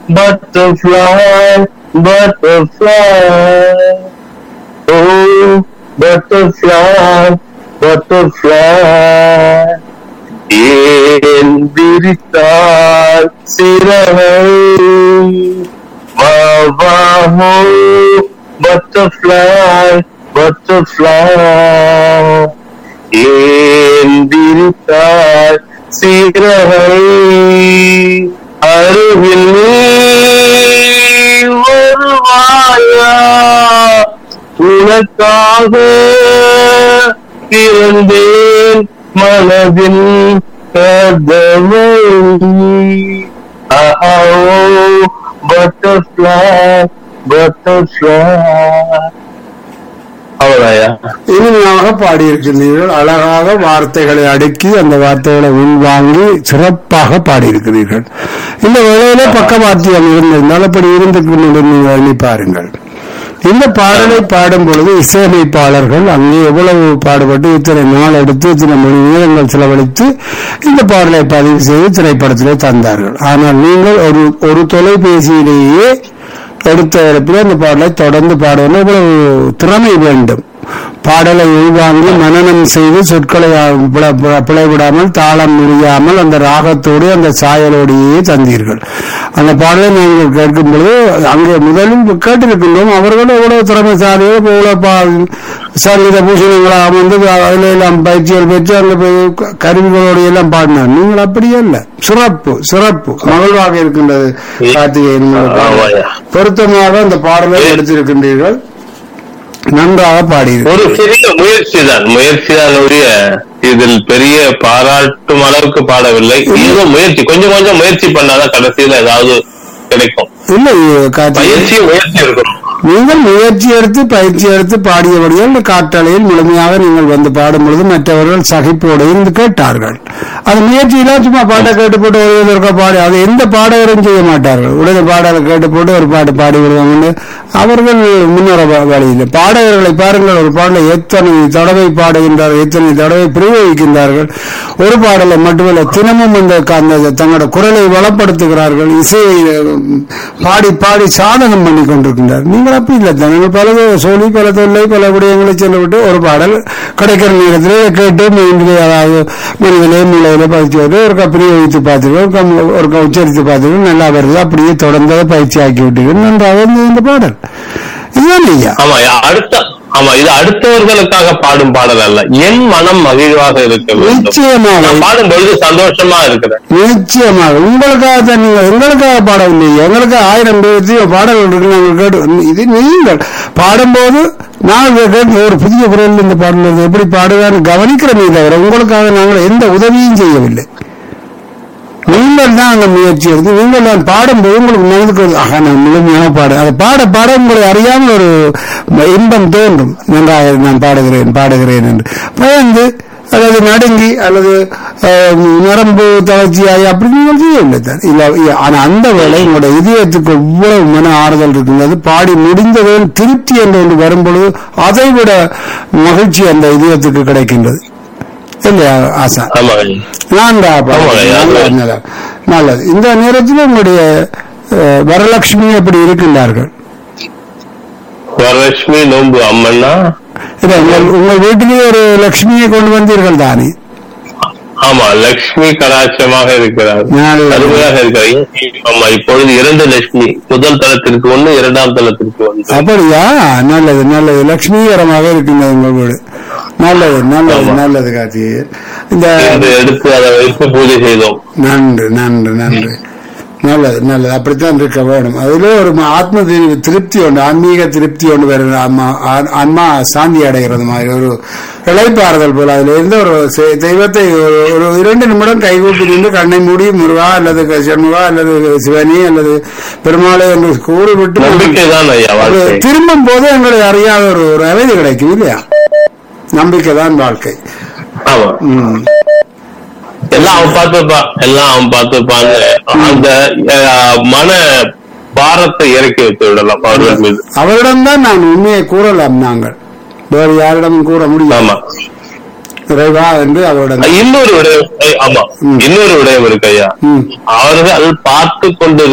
butterfly, butterfly. Oh, butterfly, butterfly. ஏன் விரித்தாய் சிறகை வா வா ஹோ butterfly, butterfly. ஏன் விரித்தாய் சிறகை அருகில் நீ வருவாயா உனக்காக பிறந்தேன் மனதில் கதவை பட்டர்ஃப்ளை பட்டர்ஃப்ளை அவ்வளோயா இனிமையாக பாடியிருக்கிறீர்கள் அழகாக வார்த்தைகளை அடுக்கி அந்த வார்த்தைகளை உள்வாங்கி சிறப்பாக பாடியிருக்கிறீர்கள் இந்த வேளையில பக்கவாத்தியம் இருந்திருந்தால் அப்படி இருந்து நீங்கள் எண்ணி பாருங்கள் இந்த பாடலை பாடும் பொழுது இசையமைப்பாளர்கள் அங்கே எவ்வளவு பாடுபட்டு இத்தனை நாள் எடுத்து இத்தனை மணி நேரங்கள் செலவழித்து இந்த பாடலை பதிவு செய்து திரைப்படத்திலே தந்தார்கள் ஆனால் நீங்கள் ஒரு ஒரு தொலைபேசியிலேயே எடுத்த இடத்துல அந்த பாடலை தொடர்ந்து பாடுவது இவ்வளவு திறமை வேண்டும் பாடலை உள்வாங்கி மனனம் செய்து சொற்களை பிள- பிள- பிழைவிடாமல் தாளம் முடியாமல் அந்த ராகத்தோடு அந்த சாயலோடையே தந்தீர்கள் அந்த பாடலை நாங்கள் கேட்கும் பொழுது அங்கே முதலில் கேட்டிருக்கின்றோம் அவர்களும் எவ்வளவு திறமைசாலிகள் எவ்வளவு பா- சங்கீத பூஷணங்களாக வந்து அதில் எல்லாம் பயிற்சிகள் பெற்று அங்கே போய் க- கருவிகளோடு எல்லாம் பாடினார் நீங்கள் அப்படியே இல்லை சிறப்பு சிறப்பு மகிழ்வாக இருக்கின்றது கார்த்திகேயன் உங்கள் பாடல். ஆமாய்யா. பொருத்தமாக அந்த பாடலை எடுத்திருக்கின்றீர்கள் நன்றாக பாடியிருக்கிறீர்கள் ஒரு சிறிய முயற்சி தான் முயற்சி தான் ஒழிய இதில் பெரிய பாராட்டும் அளவுக்கு பாடவில்லை ஏதோ முயற்சி கொஞ்சம் கொஞ்சம் முயற்சி பண்ணாதான் கடைசியில ஏதாவது கிடைக்கும் இல்லை கார்த்திகேயன் பயிற்சி முயற்சி இருக்கணும் நீங்கள் முயற்சி எடுத்து பயிற்சி எடுத்து பாடியபடியால் இந்த காற்றலையில் முழுமையாக நீங்கள் வந்து பாடும் பொழுது மற்றவர்கள் சகிப்போடு இருந்து கேட்டார்கள் அது முயற்சியெல்லாம் சும்மா பாட்டை கேட்டு போட்டு ஒரு இதற்கா பாடி அது எந்த பாடகரும் செய்ய மாட்டார்கள் உடனே பாடலை கேட்டு போட்டு ஒரு பாட்டு பாடி விடுவாங்கன்னு அவர்கள் முன்னேற வ- வழியில் பாடகர்களை பாருங்கள் ஒரு பாடலை எத்தனை தடவை பாடுகின்றார்கள் எத்தனை தடவை பிரயோகிக்கின்றார்கள் ஒரு பாடலை மட்டுமல்ல தினமும் அந்த க- அந்த தங்களோட குரலை வளப்படுத்துகிறார்கள் இசையை உம், பாடி பாடி சாதகம் பண்ணி கொண்டிருக்கின்றார் நீங்கள் அப்படி இல்லை தானே பல சொல்லி பல தொல்லை பல விடயங்களை சொல்லிவிட்டு ஒரு பாடல் கிடைக்கிற நேரத்தில் கேட்டு மைண்டிலே அதாவது மனிதனே மூளையில பயிற்சி வருது ஒரு பிரயோகித்து பார்த்துருக்கோம் ஒரு உச்சரித்து பார்த்துருக்கோம் நல்லா வருது அப்படியே தொடர்ந்து அதை பயிற்சி ஆக்கி விட்டீர்கள் நன்றாக இருந்தது இந்த பாடல் இதுதான் ஐயா ஆமா அடுத்த ஆமா இது அடுத்தவர்களுக்காக பாடும் பாடல் அல்ல என் மனம் மகிழ்வாக இருக்க வேண்டும் நிச்சயமாக நான் பாடும் பொழுது சந்தோஷமா இருக்கிறேன் நிச்சயமாக உங்களுக்காக தான் நீங்கள் எங்களுக்காக பாடவில்லை எங்களுக்கு ஆயிரம் பேருக்கு பாடல்கள் இருக்கு நாங்கள் கேட்டு இது நீங்கள் பாடும்போது நாங்கள் கேட்டு ஒரு புதிய குரல் இந்த பாடல் வருது, எப்படி பாடுவான்னு கவனிக்கிறமே தவிர உங்களுக்காக நாங்கள் எந்த உதவியும் செய்யவில்லை நீங்கள் தான் அந்த முயற்சி எடுத்து நீங்கள் தான் பாடும்போது உங்களுக்கு மனதுக்கு ஒரு, ஆஹா நான் முழுமையாக பாடு அதை பாட பாட உங்களை அறியாமல் ஒரு இன்பம் தோன்றும் நன்றாக நான் பாடுகிறேன் பாடுகிறேன் என்று பயந்து அல்லது நடுங்கி அல்லது அஹ், நரம்பு தளர்ச்சியாகி அப்படி நீங்கள் செய்யவில்லை தான் இல்ல இல்ல. ஆனா அந்த வேளை உங்களோட இதயத்துக்கு எவ்வளவு மன ஆறுதல் இருக்கின்றது பாடி முடிந்ததும் திருப்தி என்று ஒன்று வரும்பொழுது அதை விட மகிழ்ச்சி அந்த இதயத்துக்கு கிடைக்கின்றது இல்லையா ஆசா ஆமா நான்கா ஆமாங்க, நல்லது, நல்லது. நல்லது இந்த நேரத்தில் உங்களுடைய அஹ், வரலட்சுமி எப்படி இருக்கின்றார்கள் வரலட்சுமி நோன்பு அம்மன்னா இல்ல, உங்கள் உங்கள் வீட்டிலேயே ஒரு லட்சுமியை கொண்டு வந்தீர்கள் தானே ஆமா லட்சுமி கடாட்சமாக இருக்கிறார் நல்லது. அருமையாக இருக்கிறார் ஆமா இப்பொழுது இரண்டு லட்சுமி முதல் தளத்திற்கு ஒன்று இரண்டாம் தளத்திற்கு ஒன்று அப்படியா நல்லது நல்லது லட்சுமிகரமாக இருக்கின்றது உங்கள் வீடு நல்லது நல்லது ஆமா. நல்லது கார்த்திகேயன் இந்த என்று எடுத்து அதை வைத்து பூஜை செய்தோம் நன்று நன்று நன்று நல்லது நல்லது அப்படித்தான் இருக்க வேணும் அதுல ஒரு ம- ஆத்ம தி- திருப்தி ஒன்று ஆன்மீக திருப்தி ஒன்று வருது ஆன்மா ஆ- ஆன்மா சாந்தி அடைகிறது மாதிரி ஒரு இழைப்பாறுதல் போல அதுல இருந்து ஒரு செ- தெய்வத்தை ஒரு ஒரு இரண்டு நிமிடம் கைகூப்பி நின்று கண்ணை மூடி முருகா அல்லது க- சண்முகா அல்லது சிவனி அல்லது பெருமாளை என்று கூறிவிட்டு நம்பிக்கை தான் ஐயா அது வாழ்க்கை திரும்பும் போது எங்களுக்கு அறியாத ஒரு ஒரு அமைதி கிடைக்கும் இல்லையா நம்பிக்கை தான் வாழ்க்கை ஆமா ம். எல்லாம் அவன் பார்த்துப்பான் எல்லாம் அவன் பார்த்துப்பான்னு அந்த அஹ், மன பாரத்தை இறக்கி வைத்து விடலாம் அவர்கள் மீது அவரிடம்தான் நான் உண்மையை கூறலாம் நாங்கள் வேறு யாரிடமும் கூற முடியும் ஆமா இறைவா என்று அவரிடம் இன்னொரு விடயம் ஐ- ஆமா இன்னொரு விடயம் இருக்கு ஐயா ம். அவர்கள் பார்த்து கொண்டு